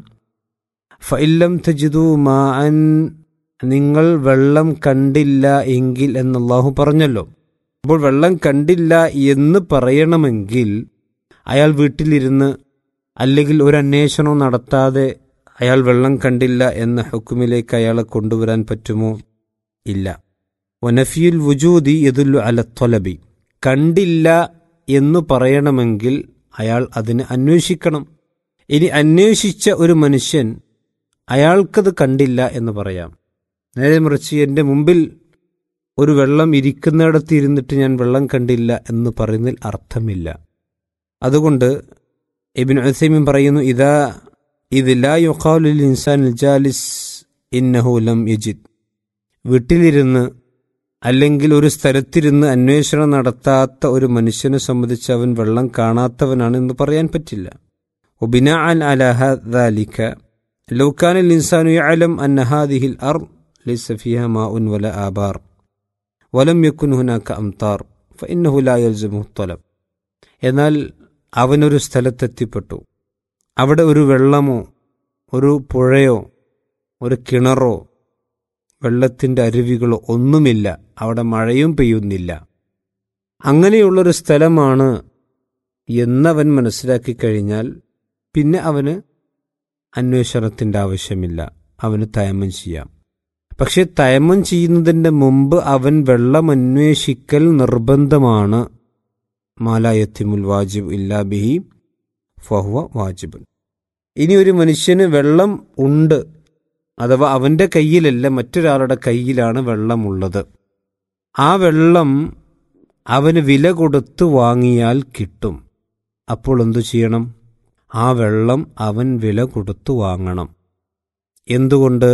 ഫഇല്ലം തജിദു മാ അൻ നിങ്ങൾ വെള്ളം കണ്ടില്ല എങ്കിൽ എന്നല്ലാഹു പറഞ്ഞല്ലോ അപ്പോൾ വെള്ളം കണ്ടില്ല എന്ന് പറയണമെങ്കിൽ അയാൾ വീട്ടിലിരുന്ന് അല്ലെങ്കിൽ ഒരു അന്വേഷണവും നടത്താതെ അയാൾ വെള്ളം കണ്ടില്ല എന്ന ഹുക്കുമിലേക്ക് അയാളെ കൊണ്ടുവരാൻ പറ്റുമോ ഇല്ല വനഫിയുൽ വുജൂദി യദുല്ലു അല തൊലബി കണ്ടില്ല എന്ന് പറയണമെങ്കിൽ അയാൾ അതിന് അന്വേഷിക്കണം ഇനി അന്വേഷിച്ച ഒരു മനുഷ്യൻ അയാൾക്കത് കണ്ടില്ല എന്ന് പറയാം നേരെ മറിച്ച് എൻ്റെ മുമ്പിൽ ഒരു വെള്ളം ഇരിക്കുന്നിടത്ത് ഇരുന്നിട്ട് ഞാൻ വെള്ളം കണ്ടില്ല എന്ന് പറയുന്നതിൽ അർത്ഥമില്ല അതുകൊണ്ട് ഇബിൻ ഉസൈമിൻ പറയുന്നു ഇതാ ഇത് ലാ യുഖാലുൽ ഇൻസാൻ ജാലിസ് ഇന്നഹു ലം യജിദ് വീട്ടിലിരുന്ന് അല്ലെങ്കിൽ ഒരു സ്ഥലത്തിരുന്ന് അന്വേഷണം നടത്താത്ത ഒരു മനുഷ്യനെ സംബന്ധിച്ച് അവൻ വെള്ളം കാണാത്തവനാണ് എന്ന് പറയാൻ പറ്റില്ല وبناء على ذلك لو كان الإنسان يعلم أن هذه الأرض ليس فيها ماء ولا آبار ولم يكن هناك أمطار فإنه لا يلزمه الطلب എന്നാൽ അവനൊരു സ്ഥലത്തെത്തിപ്പെട്ടു അവിടെ ഒരു വെള്ളമോ ഒരു പുഴയോ ഒരു കിണറോ വെള്ളത്തിൻ്റെ അരുവികളോ ഒന്നുമില്ല അവിടെ മഴയും പെയ്യുന്നില്ല അങ്ങനെയുള്ളൊരു സ്ഥലമാണ് എന്നവൻ മനസ്സിലാക്കി കഴിഞ്ഞാൽ പിന്നെ അവന് അന്വേഷണത്തിൻ്റെ ആവശ്യമില്ല അവന് തയമം ചെയ്യാം പക്ഷെ തയമം ചെയ്യുന്നതിൻ്റെ മുമ്പ് അവൻ വെള്ളം അന്വേഷിക്കൽ നിർബന്ധമാണ് മാലായത്തിമുൽ വാജിബ് ഇല്ലാ ബിഹി ഫഹ്വ വാജിബുൻ ഇനി ഒരു മനുഷ്യന് വെള്ളം ഉണ്ട് അഥവാ അവൻ്റെ കയ്യിലല്ല മറ്റൊരാളുടെ കയ്യിലാണ് വെള്ളമുള്ളത് ആ വെള്ളം അവന് വില കൊടുത്ത് വാങ്ങിയാൽ കിട്ടും അപ്പോൾ എന്തു ചെയ്യണം ആ വെള്ളം അവൻ വില കൊടുത്തു വാങ്ങണം എന്തുകൊണ്ട്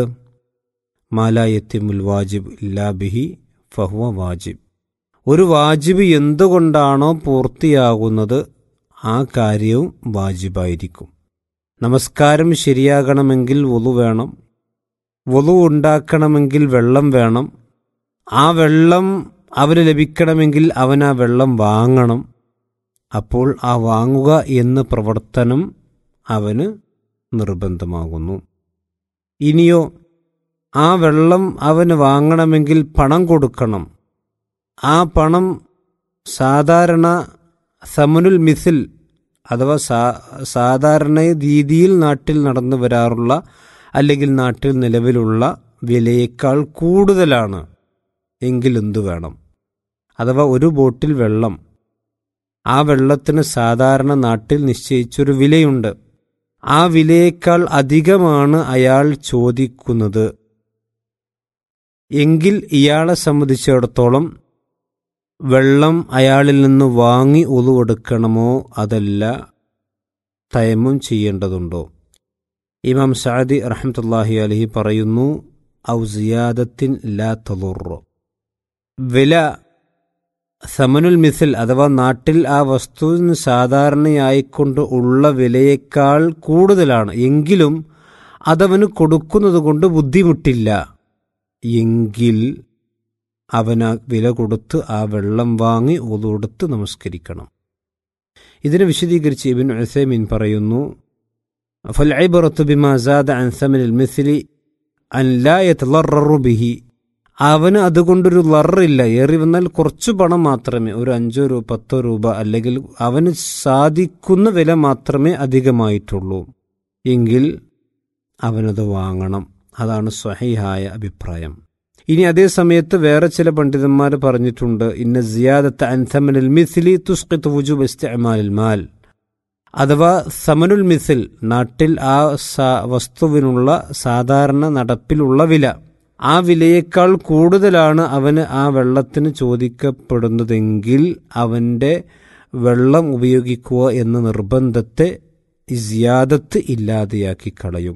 മാലായത്തിമുൽ വാജിബ് ഇല്ലാ ബിഹി ഫഹ്വ വാജിബ് ഒരു വാജിബ് എന്തുകൊണ്ടാണോ പൂർത്തിയാകുന്നത് ആ കാര്യവും വാജിബായിരിക്കും നമസ്കാരം ശരിയാകണമെങ്കിൽ വൊതു വേണം വൊതു ഉണ്ടാക്കണമെങ്കിൽ വെള്ളം വേണം ആ വെള്ളം അവന് ലഭിക്കണമെങ്കിൽ അവൻ ആ വെള്ളം വാങ്ങണം അപ്പോൾ ആ വാങ്ങുക എന്ന പ്രവർത്തനം അവന് നിർബന്ധമാകുന്നു ഇനിയോ ആ വെള്ളം അവന് വാങ്ങണമെങ്കിൽ പണം കൊടുക്കണം ആ പണം സാധാരണ സമനുൽ മിസിൽ അഥവാ സാ സാധാരണ രീതിയിൽ നാട്ടിൽ നടന്നു വരാറുള്ള അല്ലെങ്കിൽ നാട്ടിൽ നിലവിലുള്ള വിലയേക്കാൾ കൂടുതലാണ് എങ്കിൽ എന്തു വേണം അഥവാ ഒരു ബോട്ടിൽ വെള്ളം ആ വെള്ളത്തിന് സാധാരണ നാട്ടിൽ നിശ്ചയിച്ചൊരു വിലയുണ്ട് ആ വിലയേക്കാൾ അധികമാണ് അയാൾ ചോദിക്കുന്നത് എങ്കിൽ ഇയാളെ സംബന്ധിച്ചിടത്തോളം വെള്ളം അയാളിൽ നിന്ന് വാങ്ങി ഉളുവെടുക്കണമോ അതല്ല തയമം ചെയ്യേണ്ടതുണ്ടോ ഇമാം സാദി റഹ്മത്തുല്ലാഹി അലഹി പറയുന്നു ഔ സിയാദത്തിൻ ലാ തളുറോ വില സമനുൽ മിസിൽ അഥവാ നാട്ടിൽ ആ വസ്തുവിന് സാധാരണയായിക്കൊണ്ട് ഉള്ള വിലയേക്കാൾ കൂടുതലാണ് എങ്കിലും അതവന് കൊടുക്കുന്നത് കൊണ്ട് ബുദ്ധിമുട്ടില്ല എങ്കിൽ അവൻ ആ വില കൊടുത്ത് ആ വെള്ളം വാങ്ങി ഒതുകൊടുത്ത് നമസ്കരിക്കണം ഇതിനെ വിശദീകരിച്ച് ഇബിൻ ഉസൈമീൻ പറയുന്നു ഫൽഐബറത്തു ബിമാ സാദ അൻ സമനിൽ മിസ്ലി അൻ ലാ യതളററു ബിഹി അവന് അതുകൊണ്ടൊരു ലറില്ല ഏറി വന്നാൽ കുറച്ച് പണം മാത്രമേ ഒരു അഞ്ചോ രൂപ പത്തോ രൂപ അല്ലെങ്കിൽ അവന് സാധിക്കുന്ന വില മാത്രമേ അധികമായിട്ടുള്ളൂ എങ്കിൽ അവനത് വാങ്ങണം അതാണ് സ്വഹീഹായ അഭിപ്രായം ഇനി അതേ സമയത്ത് വേറെ ചില പണ്ഡിതന്മാർ പറഞ്ഞിട്ടുണ്ട് ഇന്ന സിയാദത്ത് അൻസമനിൽ മിസിലി തുസ്ഖിത്ത് വുജൂബ് ഇസ്തിഅമാലിൽ മാൽ അഥവാ സമനുൽ മിസിൽ നാട്ടിൽ ആ വസ്തുവിനുള്ള സാധാരണ നടപ്പിലുള്ള വില ആ വിലയേക്കാൾ കൂടുതലാണ് അവന് ആ വെള്ളത്തിന് ചോദിക്കപ്പെടുന്നതെങ്കിൽ അവൻ്റെ വെള്ളം ഉപയോഗിക്കുക എന്ന നിർബന്ധത്തെ സിയാദത്ത് ഇല്ലാതെയാക്കി കളയും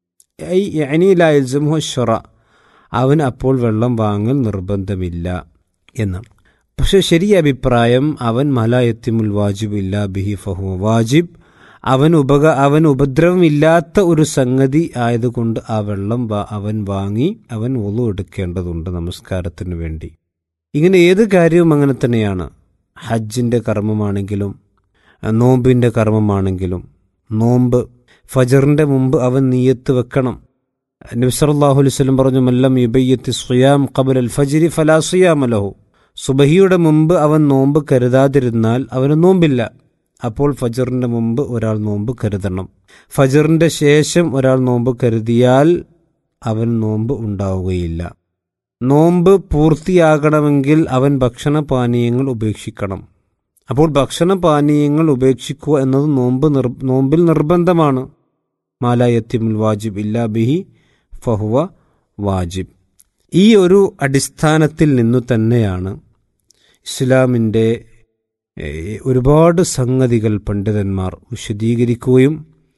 യനീലായൽസും ഷൊറ അവൻ അപ്പോൾ വെള്ളം വാങ്ങൽ നിർബന്ധമില്ല എന്നാണ് പക്ഷെ ശരിയ അഭിപ്രായം അവൻ മലായത്തിമുൽ വാജിബ് ഇല്ല ബിഹി ഫഹു വാജിബ് അവൻ ഉപക അവൻ ഉപദ്രവമില്ലാത്ത ഒരു സംഗതി ആയതുകൊണ്ട് ആ വെള്ളം അവൻ വാങ്ങി അവൻ ഒളു എടുക്കേണ്ടതുണ്ട് നമസ്കാരത്തിന് വേണ്ടി ഇങ്ങനെ ഏത് കാര്യവും അങ്ങനെ തന്നെയാണ് ഹജ്ജിൻ്റെ കർമ്മമാണെങ്കിലും നോമ്പിൻ്റെ കർമ്മമാണെങ്കിലും നോമ്പ് ഫജറിൻ്റെ മുമ്പ് അവൻ നീയത്ത് വെക്കണം നബ്സറല്ലാഹു അലൈവല്ലം പറഞ്ഞു മല്ലം യുബയ്യത്തി സുയാം കബൽ അൽ ഫജിരി ഫലാ സുയാമലഹു സുബഹിയുടെ മുമ്പ് അവൻ നോമ്പ് കരുതാതിരുന്നാൽ അവന് നോമ്പില്ല അപ്പോൾ ഫജറിന്റെ മുമ്പ് ഒരാൾ നോമ്പ് കരുതണം ഫജറിന്റെ ശേഷം ഒരാൾ നോമ്പ് കരുതിയാൽ അവൻ നോമ്പ് ഉണ്ടാവുകയില്ല നോമ്പ് പൂർത്തിയാകണമെങ്കിൽ അവൻ ഭക്ഷണപാനീയങ്ങൾ ഉപേക്ഷിക്കണം അപ്പോൾ ഭക്ഷണപാനീയങ്ങൾ ഉപേക്ഷിക്കുക എന്നത് നോമ്പ് നിർ നോമ്പിൽ നിർബന്ധമാണ് മാലായത്തിമുൽ വാജിബ് ഇല്ലാ ബിഹി ഫഹുവ വാജിബ് ഈ ഒരു അടിസ്ഥാനത്തിൽ നിന്നു തന്നെയാണ് ഇസ്ലാമിൻ്റെ ഒരുപാട് സംഗതികൾ പണ്ഡിതന്മാർ വിശദീകരിക്കുകയും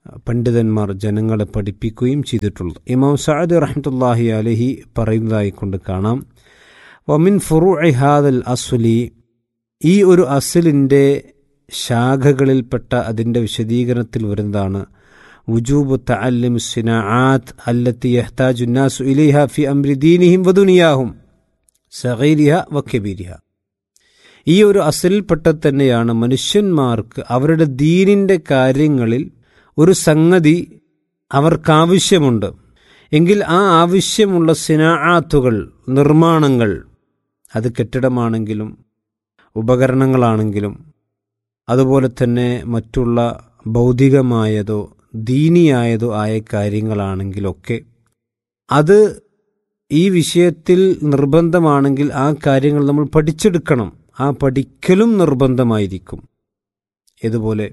പണ്ഡിതന്മാർ ജനങ്ങളെ പഠിപ്പിക്കുകയും ചെയ്തിട്ടുള്ളത് ഇമാം സഅദ് റഹ്മത്തുല്ലാഹി അലഹി പറയുന്നതായി കൊണ്ട് കാണാം വമിൻ ഫുറു ഹാദൽ അസുലി ഈ ഒരു അസലിൻ്റെ ശാഖകളിൽപ്പെട്ട അതിൻ്റെ വിശദീകരണത്തിൽ വരുന്നതാണ് വുജൂബ് തഅല്ലിം സിനാആത്ത് അല്ലത്തി യഹ്താജു الناس ഇലൈഹ ഫി അംരി ദീനിഹിം വദുനിയാഹും സഗീരിഹ വക്കബീരിഹ ഈ ഒരു അസലിൽപ്പെട്ട തന്നെയാണ് മനുഷ്യന്മാർക്ക് അവരുടെ ദീനിൻ്റെ കാര്യങ്ങളിൽ ഒരു സംഗതി അവർക്കാവശ്യമുണ്ട് എങ്കിൽ ആ ആവശ്യമുള്ള സിനാആത്തുകൾ നിർമ്മാണങ്ങൾ അത് കെട്ടിടമാണെങ്കിലും ഉപകരണങ്ങളാണെങ്കിലും അതുപോലെ തന്നെ മറ്റുള്ള ഭൗതികമായതോ ദീനിയായതോ ആയ കാര്യങ്ങളാണെങ്കിലൊക്കെ അത് ഈ വിഷയത്തിൽ നിർബന്ധമാണെങ്കിൽ ആ കാര്യങ്ങൾ നമ്മൾ പഠിച്ചെടുക്കണം ആ പഠിക്കലും നിർബന്ധമായിരിക്കും ഇതുപോലെ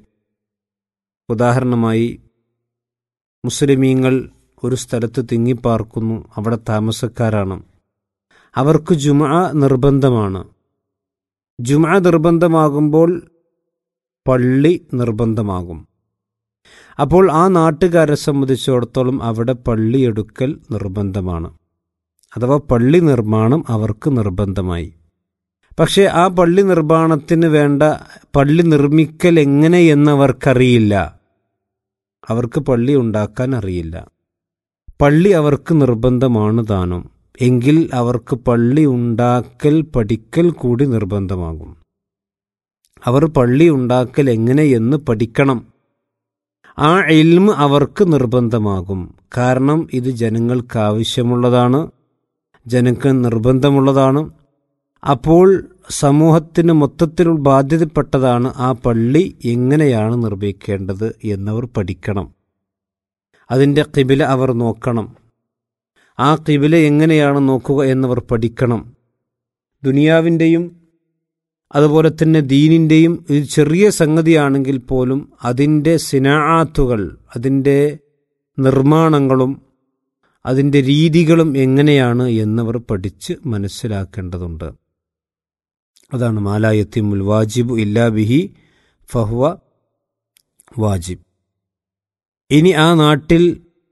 ഉദാഹരണമായി മുസ്ലിമീങ്ങൾ ഒരു സ്ഥലത്ത് തിങ്ങിപ്പാർക്കുന്നു അവിടെ താമസക്കാരാണ് അവർക്ക് ജുമ നിർബന്ധമാണ് ജുമ നിർബന്ധമാകുമ്പോൾ പള്ളി നിർബന്ധമാകും അപ്പോൾ ആ നാട്ടുകാരെ സംബന്ധിച്ചിടത്തോളം അവിടെ പള്ളിയെടുക്കൽ നിർബന്ധമാണ് അഥവാ പള്ളി നിർമ്മാണം അവർക്ക് നിർബന്ധമായി പക്ഷേ ആ പള്ളി നിർമ്മാണത്തിന് വേണ്ട പള്ളി നിർമ്മിക്കൽ എങ്ങനെ എന്നവർക്കറിയില്ല അവർക്ക് പള്ളി ഉണ്ടാക്കാൻ അറിയില്ല പള്ളി അവർക്ക് നിർബന്ധമാണ് താനും എങ്കിൽ അവർക്ക് പള്ളി ഉണ്ടാക്കൽ പഠിക്കൽ കൂടി നിർബന്ധമാകും അവർ പള്ളി ഉണ്ടാക്കൽ എങ്ങനെയെന്ന് പഠിക്കണം ആ ഇൽമ് അവർക്ക് നിർബന്ധമാകും കാരണം ഇത് ജനങ്ങൾക്ക് ആവശ്യമുള്ളതാണ് ജനങ്ങൾക്ക് നിർബന്ധമുള്ളതാണ് അപ്പോൾ സമൂഹത്തിന് മൊത്തത്തിൽ ബാധ്യതപ്പെട്ടതാണ് ആ പള്ളി എങ്ങനെയാണ് നിർമ്മിക്കേണ്ടത് എന്നവർ പഠിക്കണം അതിൻ്റെ കിബില അവർ നോക്കണം ആ കിബില എങ്ങനെയാണ് നോക്കുക എന്നവർ പഠിക്കണം ദുനിയാവിൻ്റെയും അതുപോലെ തന്നെ ദീനിൻ്റെയും ഒരു ചെറിയ സംഗതിയാണെങ്കിൽ പോലും അതിൻ്റെ സിനാആത്തുകൾ അതിൻ്റെ നിർമ്മാണങ്ങളും അതിൻ്റെ രീതികളും എങ്ങനെയാണ് എന്നവർ പഠിച്ച് മനസ്സിലാക്കേണ്ടതുണ്ട് അതാണ് മാലായത്തിമുൽ വാജിബു ഇല്ലാ ബിഹി ഫഹ്വ വാജിബ് ഇനി ആ നാട്ടിൽ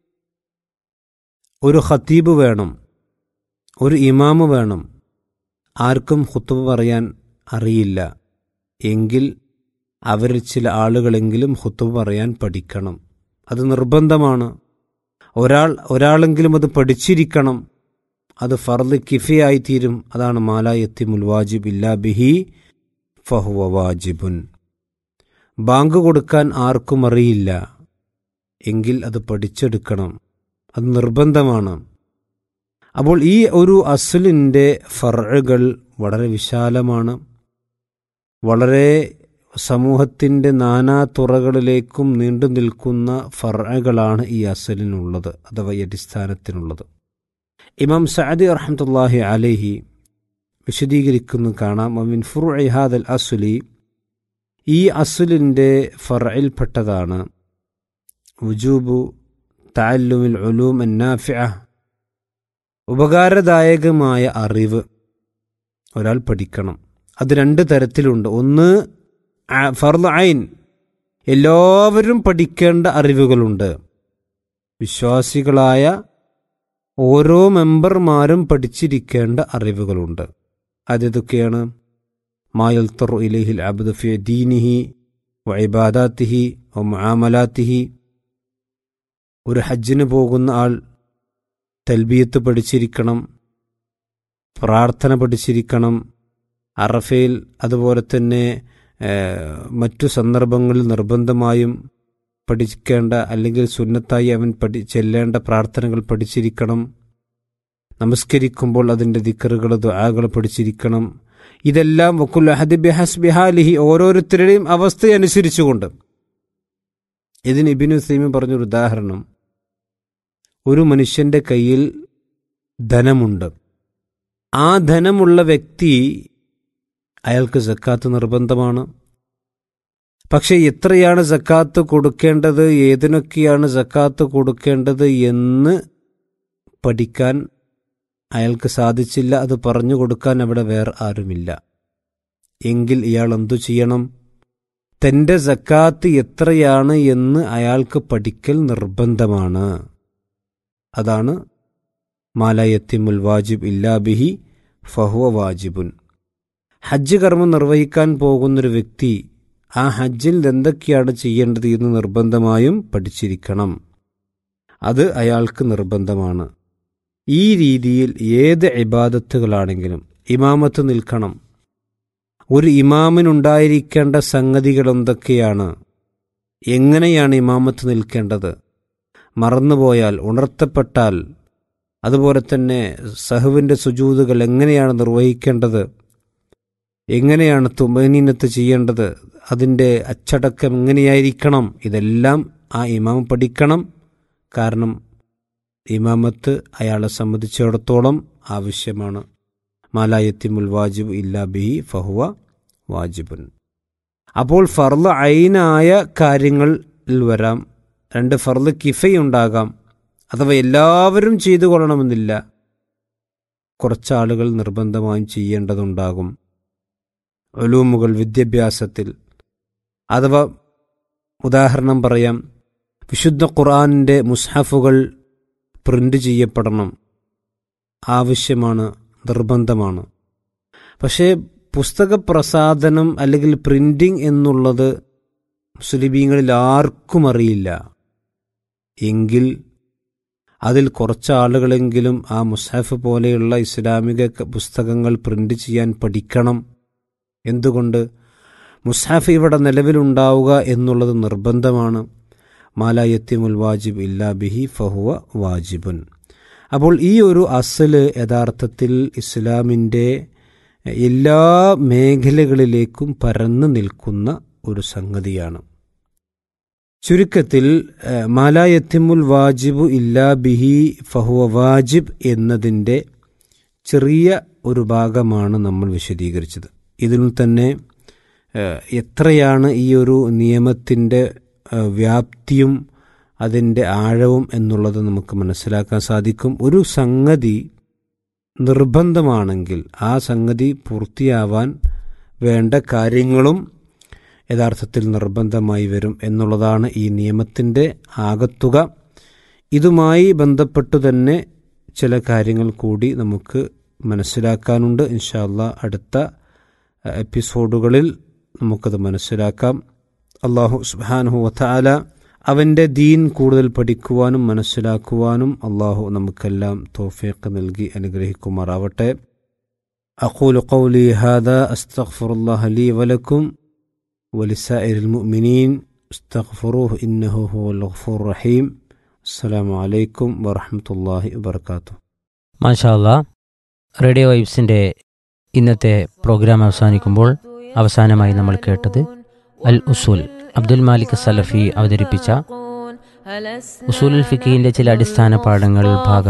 ഒരു ഖത്തീബ് വേണം ഒരു ഇമാമ് വേണം ആർക്കും ഖുത്തുബ് പറയാൻ അറിയില്ല എങ്കിൽ അവരിൽ ചില ആളുകളെങ്കിലും ഖുത്തുബ് പറയാൻ പഠിക്കണം അത് നിർബന്ധമാണ് ഒരാൾ ഒരാളെങ്കിലും അത് പഠിച്ചിരിക്കണം അത് ഫർദ് കിഫയായിത്തീരും അതാണ് മാലായത്തി മുൽവാജിബ് ഇല്ലാ ബിഹി ഫഹുവ വാജിബുൻ ബാങ്ക് കൊടുക്കാൻ ആർക്കും അറിയില്ല എങ്കിൽ അത് പഠിച്ചെടുക്കണം അത് നിർബന്ധമാണ് അപ്പോൾ ഈ ഒരു അസുലിൻ്റെ ഫറുകൾ വളരെ വിശാലമാണ് വളരെ സമൂഹത്തിൻ്റെ നാനാ തുറകളിലേക്കും നീണ്ടു നിൽക്കുന്ന ഫറുകളാണ് ഈ അസലിനുള്ളത് അഥവാ ഈ അടിസ്ഥാനത്തിനുള്ളത് ഇമാം സഅദി റഹ്മത്തുല്ലാഹി അലഹി വിശദീകരിക്കുന്നു കാണാം അമിൻ ഫുർ ഇഹാദൽ അസുലി ഈ അസുലിൻ്റെ ഫറയിൽപ്പെട്ടതാണ് വുജൂബു താല്ലുമിൽ ഉലൂം അന്നാഫിഅ ഉപകാരദായകമായ അറിവ് ഒരാൾ പഠിക്കണം അത് രണ്ട് തരത്തിലുണ്ട് ഒന്ന് ഫർദ് ഐൻ എല്ലാവരും പഠിക്കേണ്ട അറിവുകളുണ്ട് വിശ്വാസികളായ ഓരോ മെമ്പർമാരും പഠിച്ചിരിക്കേണ്ട അറിവുകളുണ്ട് അതെതൊക്കെയാണ് മായൽ തറു ഇലഹിൽ അബ്ദുഫി ദീനിഹി വൈബാദാത്തിഹി മുആമലാത്തിഹി ഒരു ഹജ്ജിന് പോകുന്ന ആൾ തൽബിയത്ത് പഠിച്ചിരിക്കണം പ്രാർത്ഥന പഠിച്ചിരിക്കണം അറഫയിൽ അതുപോലെ തന്നെ മറ്റു സന്ദർഭങ്ങളിൽ നിർബന്ധമായും പഠിക്കേണ്ട അല്ലെങ്കിൽ സുന്നത്തായി അവൻ പഠി ചെല്ലേണ്ട പ്രാർത്ഥനകൾ പഠിച്ചിരിക്കണം നമസ്കരിക്കുമ്പോൾ അതിൻ്റെ ദിക്കറുകൾ ദ്വാകൾ പഠിച്ചിരിക്കണം ഇതെല്ലാം വക്കുൽ അഹദ് ബിഹസ് ബിഹാലിഹി ഓരോരുത്തരുടെയും അവസ്ഥയനുസരിച്ചുകൊണ്ട് ഇതിന് ഇബിനു സീമി പറഞ്ഞൊരു ഉദാഹരണം ഒരു മനുഷ്യന്റെ കയ്യിൽ ധനമുണ്ട് ആ ധനമുള്ള വ്യക്തി അയാൾക്ക് സക്കാത്ത് നിർബന്ധമാണ് പക്ഷെ എത്രയാണ് സക്കാത്ത് കൊടുക്കേണ്ടത് ഏതിനൊക്കെയാണ് സക്കാത്ത് കൊടുക്കേണ്ടത് എന്ന് പഠിക്കാൻ അയാൾക്ക് സാധിച്ചില്ല അത് പറഞ്ഞു കൊടുക്കാൻ അവിടെ വേറെ ആരുമില്ല എങ്കിൽ ഇയാൾ എന്തു ചെയ്യണം തന്റെ സക്കാത്ത് എത്രയാണ് എന്ന് അയാൾക്ക് പഠിക്കൽ നിർബന്ധമാണ് അതാണ് മാലയത്തിമുൽ വാജിബ് ഇല്ലാ ബിഹി ഫഹുവ വാജിബുൻ ഹജ്ജ് കർമ്മം നിർവഹിക്കാൻ പോകുന്നൊരു വ്യക്തി ആ ഹജ്ജിൽ എന്തൊക്കെയാണ് ചെയ്യേണ്ടത് എന്ന് നിർബന്ധമായും പഠിച്ചിരിക്കണം അത് അയാൾക്ക് നിർബന്ധമാണ് ഈ രീതിയിൽ ഏത് ഇബാദത്തുകളാണെങ്കിലും ഇമാമത്ത് നിൽക്കണം ഒരു ഇമാമിനുണ്ടായിരിക്കേണ്ട സംഗതികൾ എന്തൊക്കെയാണ് എങ്ങനെയാണ് ഇമാമത്ത് നിൽക്കേണ്ടത് മറന്നുപോയാൽ ഉണർത്തപ്പെട്ടാൽ അതുപോലെ തന്നെ സഹുവിൻ്റെ സുജൂതുകൾ എങ്ങനെയാണ് നിർവഹിക്കേണ്ടത് എങ്ങനെയാണ് തുമനീനത്ത് ചെയ്യേണ്ടത് അതിൻ്റെ അച്ചടക്കം എങ്ങനെയായിരിക്കണം ഇതെല്ലാം ആ ഇമാം പഠിക്കണം കാരണം ഇമാമത്ത് അയാളെ സംബന്ധിച്ചിടത്തോളം ആവശ്യമാണ് മാലായത്തിമുൽ വാജിബ് ഇല്ലാ ബിഹി ഫഹുവ വാജിബുൻ അപ്പോൾ ഫർള് ഐനായ കാര്യങ്ങളിൽ വരാം രണ്ട് ഫർള് കിഫയുണ്ടാകാം അഥവാ എല്ലാവരും ചെയ്തു കൊള്ളണമെന്നില്ല കുറച്ചാളുകൾ നിർബന്ധമായും ചെയ്യേണ്ടതുണ്ടാകും ഒലൂമുകൾ വിദ്യാഭ്യാസത്തിൽ അഥവാ ഉദാഹരണം പറയാം വിശുദ്ധ ഖുർആാനിൻ്റെ മുസ്ഹഫുകൾ പ്രിന്റ് ചെയ്യപ്പെടണം ആവശ്യമാണ് നിർബന്ധമാണ് പക്ഷേ പുസ്തക പ്രസാധനം അല്ലെങ്കിൽ പ്രിന്റിംഗ് എന്നുള്ളത് മുസ്ലിമീങ്ങളിൽ ആർക്കും അറിയില്ല എങ്കിൽ അതിൽ കുറച്ച് ആളുകളെങ്കിലും ആ മുസാഫ് പോലെയുള്ള ഇസ്ലാമിക പുസ്തകങ്ങൾ പ്രിന്റ് ചെയ്യാൻ പഠിക്കണം എന്തുകൊണ്ട് മുസാഫ് ഇവിടെ നിലവിലുണ്ടാവുക എന്നുള്ളത് നിർബന്ധമാണ് മാലായത്തിമുൽ വാജിബ് ഇല്ലാ ബിഹി ഫഹുവ വാജിബുൻ അപ്പോൾ ഈ ഒരു അസല് യഥാർത്ഥത്തിൽ ഇസ്ലാമിൻ്റെ എല്ലാ മേഖലകളിലേക്കും പരന്നു നിൽക്കുന്ന ഒരു സംഗതിയാണ് ചുരുക്കത്തിൽ മാലായത്തിമുൽ വാജിബു ഇല്ലാ ബിഹി ഫഹുവ വാജിബ് എന്നതിൻ്റെ ചെറിയ ഒരു ഭാഗമാണ് നമ്മൾ വിശദീകരിച്ചത് ഇതിൽ തന്നെ എത്രയാണ് ഈ ഒരു നിയമത്തിൻ്റെ വ്യാപ്തിയും അതിൻ്റെ ആഴവും എന്നുള്ളത് നമുക്ക് മനസ്സിലാക്കാൻ സാധിക്കും ഒരു സംഗതി നിർബന്ധമാണെങ്കിൽ ആ സംഗതി പൂർത്തിയാവാൻ വേണ്ട കാര്യങ്ങളും യഥാർത്ഥത്തിൽ നിർബന്ധമായി വരും എന്നുള്ളതാണ് ഈ നിയമത്തിൻ്റെ ആകത്തുക ഇതുമായി ബന്ധപ്പെട്ടു തന്നെ ചില കാര്യങ്ങൾ കൂടി നമുക്ക് മനസ്സിലാക്കാനുണ്ട് ഇൻഷാല്ല അടുത്ത എപ്പിസോഡുകളിൽ നമുക്കത് മനസ്സിലാക്കാം അള്ളാഹു സുബാനുഹു വത്താല അവൻ്റെ ദീൻ കൂടുതൽ പഠിക്കുവാനും മനസ്സിലാക്കുവാനും അള്ളാഹു നമുക്കെല്ലാം തോഫീക്ക് നൽകി അനുഗ്രഹിക്കുമാറാവട്ടെ أقول قولي هذا أستغفر الله لي ولكم ولسائر المؤمنين استغفروه إنه هو الغفور الرحيم السلام عليكم ورحمة الله وبركاته മാഷാല്ല റേഡിയോ വൈബ്സിൻ്റെ ഇന്നത്തെ പ്രോഗ്രാം അവസാനിക്കുമ്പോൾ അവസാനമായി നമ്മൾ കേട്ടത് അൽ ഉസൂൽ അബ്ദുൽ മാലിക് സലഫി അവതരിപ്പിച്ച ഉസൂലുൽ ഫിഖീൻ്റെ ചില അടിസ്ഥാന പാഠങ്ങൾ ഭാഗം